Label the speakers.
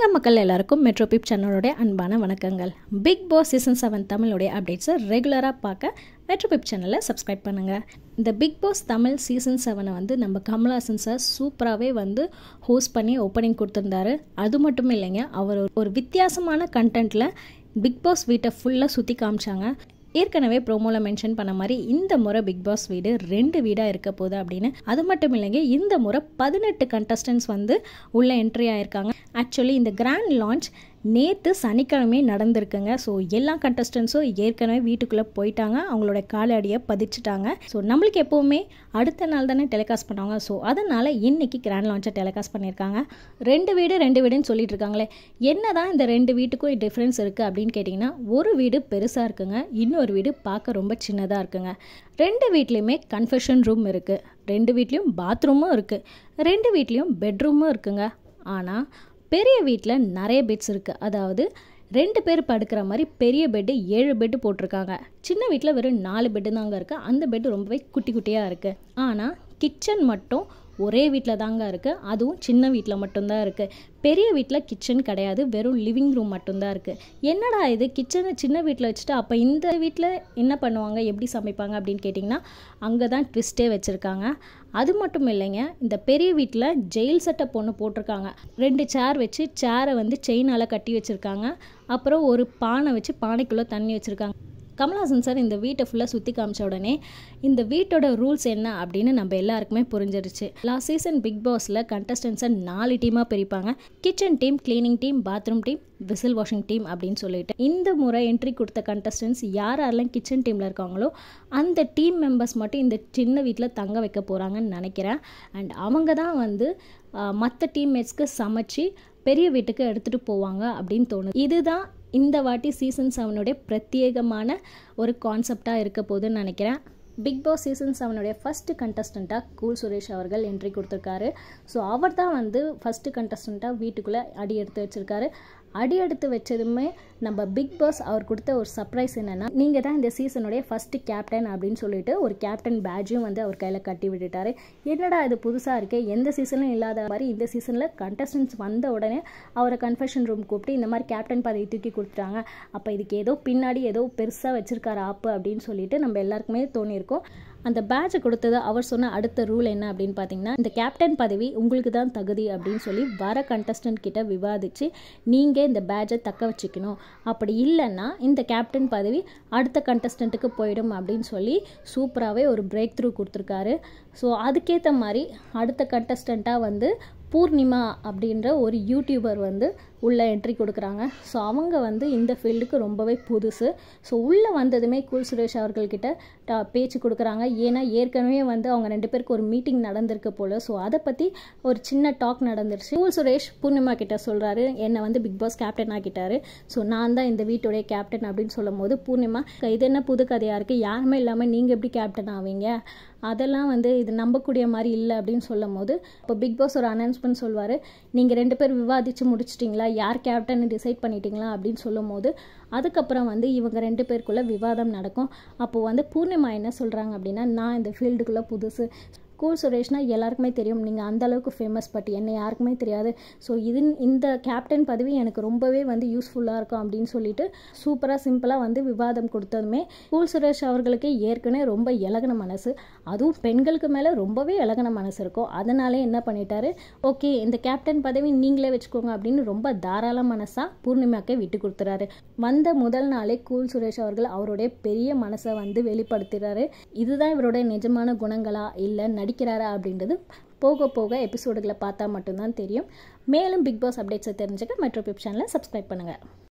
Speaker 1: உலக மக்கள் எல்லாருக்கும் மெட்ரோ பிப் சேனலுடைய அன்பான வணக்கங்கள் பிக் பாஸ் சீசன் செவன் தமிழுடைய அப்டேட்ஸை ரெகுலராக பார்க்க மெட்ரோ பிப் சேனலை சப்ஸ்கிரைப் பண்ணுங்கள் இந்த பிக் பாஸ் தமிழ் சீசன் செவனை வந்து நம்ம கமல்ஹாசன் சார் சூப்பராகவே வந்து ஹோஸ்ட் பண்ணி ஓப்பனிங் கொடுத்துருந்தாரு அது மட்டும் இல்லைங்க அவர் ஒரு வித்தியாசமான கண்டென்ட்டில் பிக் பாஸ் வீட்டை ஃபுல்லாக சுற்றி காமிச்சாங்க ஏற்கனவே ப்ரோமோவில் மென்ஷன் பண்ண மாதிரி இந்த முறை பிக் பாஸ் வீடு ரெண்டு வீடாக இருக்க போகுது அப்படின்னு அது மட்டும் இல்லைங்க இந்த முறை பதினெட்டு கண்டஸ்டன்ஸ் வந்து உள்ளே என்ட்ரி ஆயிருக்காங்க ஆக்சுவலி இந்த கிராண்ட் லான்ச் நேற்று சனிக்கிழமை நடந்திருக்குங்க ஸோ எல்லா கண்டஸ்டன்ஸும் ஏற்கனவே வீட்டுக்குள்ளே போயிட்டாங்க அவங்களோட காலடியை பதிச்சிட்டாங்க ஸோ நம்மளுக்கு எப்போவுமே அடுத்த நாள் தானே டெலிகாஸ்ட் பண்ணுவாங்க ஸோ அதனால் இன்னைக்கு கிராண்ட் லான்ச்சை டெலிகாஸ்ட் பண்ணியிருக்காங்க ரெண்டு வீடு ரெண்டு வீடுன்னு சொல்லிட்டு இருக்காங்களே என்ன தான் இந்த ரெண்டு வீட்டுக்கும் டிஃப்ரென்ஸ் இருக்குது அப்படின்னு கேட்டிங்கன்னா ஒரு வீடு பெருசாக இருக்குங்க இன்னொரு வீடு பார்க்க ரொம்ப சின்னதாக இருக்குங்க ரெண்டு வீட்லேயுமே கன்ஃபெஷன் ரூம் இருக்குது ரெண்டு வீட்லேயும் பாத்ரூமும் இருக்குது ரெண்டு வீட்லேயும் பெட்ரூமும் இருக்குங்க ஆனால் பெரிய வீட்டில் நிறைய பெட்ஸ் இருக்குது அதாவது ரெண்டு பேர் படுக்கிற மாதிரி பெரிய பெட்டு ஏழு பெட்டு போட்டிருக்காங்க சின்ன வீட்டில் வெறும் நாலு பெட்டு தாங்க இருக்குது அந்த பெட்டு ரொம்பவே குட்டி குட்டியாக இருக்குது ஆனால் கிச்சன் மட்டும் ஒரே வீட்டில் தாங்க இருக்குது அதுவும் சின்ன வீட்டில் மட்டும்தான் இருக்குது பெரிய வீட்டில் கிச்சன் கிடையாது வெறும் லிவிங் ரூம் மட்டும்தான் இருக்குது என்னடா இது கிச்சனை சின்ன வீட்டில் வச்சுட்டு அப்போ இந்த வீட்டில் என்ன பண்ணுவாங்க எப்படி சமைப்பாங்க அப்படின்னு கேட்டிங்கன்னா அங்கே தான் ட்விஸ்ட்டே வச்சுருக்காங்க அது மட்டும் இல்லைங்க இந்த பெரிய வீட்டில் ஜெயில் செட்டப் ஒன்று போட்டிருக்காங்க ரெண்டு சேர் வச்சு சேரை வந்து செயினால் கட்டி வச்சுருக்காங்க அப்புறம் ஒரு பானை வச்சு பானைக்குள்ளே தண்ணி வச்சுருக்காங்க கமல்ஹாசன் சார் இந்த வீட்டை ஃபுல்லாக சுற்றி காமிச்ச உடனே இந்த வீட்டோட ரூல்ஸ் என்ன அப்படின்னு நம்ம எல்லாருக்குமே புரிஞ்சிருச்சு லாஸ்ட் சீசன் பிக் பாஸில் கண்டஸ்டன்ஸை நாலு டீமாக பிரிப்பாங்க kitchen team cleaning team bathroom team whistle washing team அப்படின்னு சொல்லிட்டு இந்த முறை என்ட்ரி கொடுத்த கண்டஸ்டன்ஸ் யார் யாரெல்லாம் கிச்சன் டீமில் இருக்காங்களோ அந்த டீம் மெம்பர்ஸ் மட்டும் இந்த சின்ன வீட்டில் தங்க வைக்க போகிறாங்கன்னு நினைக்கிறேன் அண்ட் அவங்க தான் வந்து மற்ற டீம்மேட்ஸ்க்கு சமைச்சு பெரிய வீட்டுக்கு எடுத்துகிட்டு போவாங்க அப்படின்னு தோணுது இதுதான் இந்த வாட்டி சீசன் செவனுடைய பிரத்யேகமான ஒரு கான்செப்டாக இருக்க போகுதுன்னு நினைக்கிறேன் பிக் பாஸ் சீசன் செவனுடைய ஃபஸ்ட்டு கண்டஸ்டண்ட்டாக கூல் சுரேஷ் அவர்கள் என்ட்ரி கொடுத்துருக்காரு ஸோ அவர் தான் வந்து ஃபஸ்ட்டு கண்டஸ்டண்ட்டாக வீட்டுக்குள்ளே அடி எடுத்து வச்சுருக்காரு அடி எடுத்து வச்சதுமே நம்ம பிக் பாஸ் அவர் கொடுத்த ஒரு சர்ப்ரைஸ் என்னென்னா நீங்கள் தான் இந்த சீசனுடைய ஃபஸ்ட்டு கேப்டன் அப்படின்னு சொல்லிட்டு ஒரு கேப்டன் பேட்ஜும் வந்து அவர் கையில் கட்டி விட்டுட்டாரு என்னடா இது புதுசாக இருக்குது எந்த சீசனும் இல்லாத மாதிரி இந்த சீசனில் கண்டஸ்டன்ஸ் வந்த உடனே அவரை கன்ஃபெஷன் ரூம் கூப்பிட்டு இந்த மாதிரி கேப்டன் பதவி தூக்கி கொடுத்துட்டாங்க அப்போ இதுக்கு ஏதோ பின்னாடி ஏதோ பெருசாக வச்சுருக்காரு ஆப்பு அப்படின்னு சொல்லிட்டு நம்ம எல்லாருக்குமே தோணியிருக்கோம் அந்த பேட்சை கொடுத்தது அவர் சொன்ன அடுத்த ரூல் என்ன அப்படின்னு பார்த்தீங்கன்னா இந்த கேப்டன் பதவி உங்களுக்கு தான் தகுதி அப்படின்னு சொல்லி வர கண்டஸ்டன்ட் கிட்ட விவாதித்து நீங்கள் இந்த பேட்சை தக்க வச்சுக்கணும் அப்படி இல்லைன்னா இந்த கேப்டன் பதவி அடுத்த கண்டஸ்டண்ட்டுக்கு போயிடும் அப்படின்னு சொல்லி சூப்பராகவே ஒரு பிரேக் த்ரூ கொடுத்துருக்காரு ஸோ அதுக்கேற்ற மாதிரி அடுத்த கண்டஸ்டண்ட்டாக வந்து பூர்ணிமா அப்படின்ற ஒரு யூடியூபர் வந்து உள்ளே என்ட்ரி கொடுக்குறாங்க ஸோ அவங்க வந்து இந்த ஃபீல்டுக்கு ரொம்பவே புதுசு ஸோ உள்ளே வந்ததுமே கூல் சுரேஷ் அவர்கள்கிட்ட டா பேச்சு கொடுக்குறாங்க ஏன்னா ஏற்கனவே வந்து அவங்க ரெண்டு பேருக்கு ஒரு மீட்டிங் நடந்திருக்கு போல் ஸோ அதை பற்றி ஒரு சின்ன டாக் நடந்துருச்சு கூல் சுரேஷ் பூர்ணிமா கிட்ட சொல்கிறாரு என்னை வந்து பிக் பாஸ் கேப்டன் ஆக்கிட்டாரு ஸோ நான் தான் இந்த வீட்டுடைய கேப்டன் அப்படின்னு சொல்லும் போது பூர்ணிமா இது என்ன புது கதையாக இருக்குது யாருமே இல்லாமல் நீங்கள் எப்படி கேப்டன் ஆவீங்க அதெல்லாம் வந்து இது நம்பக்கூடிய மாதிரி இல்லை அப்படின்னு சொல்லும் போது இப்போ பிக் பாஸ் ஒரு அனௌன்ஸ்மெண்ட் சொல்வார் நீங்கள் ரெண்டு பேர் விவாதித்து முடிச்சிட்டிங்களா யார் கேப்டன் டிசைட் பண்ணிட்டீங்களா அப்படின்னு சொல்லும் போது அதுக்கப்புறம் வந்து இவங்க ரெண்டு பேருக்குள்ளே விவாதம் நடக்கும் அப்போது வந்து பூர்ணிமா என்ன சொல்கிறாங்க அப்படின்னா நான் இந்த ஃபீல்டுக்குள்ளே புதுசு கூல் சுரேஷ்னா எல்லாருக்குமே தெரியும் நீங்கள் அந்த அளவுக்கு ஃபேமஸ் பட் என்னை யாருக்குமே தெரியாது ஸோ இது இந்த கேப்டன் பதவி எனக்கு ரொம்பவே வந்து யூஸ்ஃபுல்லாக இருக்கும் அப்படின்னு சொல்லிட்டு சூப்பராக சிம்பிளாக வந்து விவாதம் கொடுத்ததுமே கூல் சுரேஷ் அவர்களுக்கு ஏற்கனவே ரொம்ப இலகன மனசு அதுவும் பெண்களுக்கு மேலே ரொம்பவே இலகன மனசு இருக்கும் அதனாலே என்ன பண்ணிட்டாரு ஓகே இந்த கேப்டன் பதவி நீங்களே வச்சுக்கோங்க அப்படின்னு ரொம்ப தாராள மனசாக பூர்ணிமாக்கே விட்டு கொடுத்துறாரு வந்த முதல் நாளே கூல் சுரேஷ் அவர்கள் அவருடைய பெரிய மனசை வந்து வெளிப்படுத்துகிறாரு இதுதான் இவருடைய நிஜமான குணங்களா இல்லை நடிக்கிறாரா அப்படின்றது போக போக எபிசோடுகளை பார்த்தா மட்டும்தான் தெரியும் மேலும் பிக் பாஸ் அப்டேட்ஸை தெரிஞ்சுக்க மெட்ரோ பிப் சேனலை சப்ஸ்கிரைப் பண்ணுங்கள்